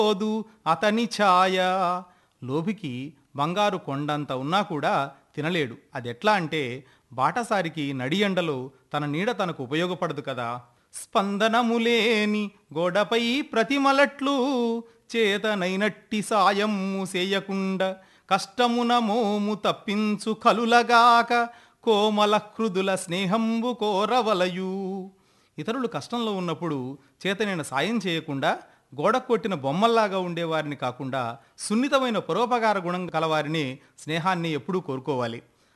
పోదు అతని ఛాయ లోభికి బంగారు కొండంత ఉన్నా కూడా తినలేడు అదెట్లా అంటే బాటసారికి నడి ఎండలో తన నీడ తనకు ఉపయోగపడదు కదా స్పందనములేని గోడపై ప్రతిమలట్లు చేతనైనట్టి సాయము చేయకుండ కష్టమున మోము తప్పించు కలులగాక కోమల హృదుల స్నేహంబు కోరవలయు ఇతరులు కష్టంలో ఉన్నప్పుడు చేతనైన సాయం చేయకుండా గోడ కొట్టిన బొమ్మల్లాగా ఉండేవారిని కాకుండా సున్నితమైన పరోపకార గుణం కలవారిని స్నేహాన్ని ఎప్పుడూ కోరుకోవాలి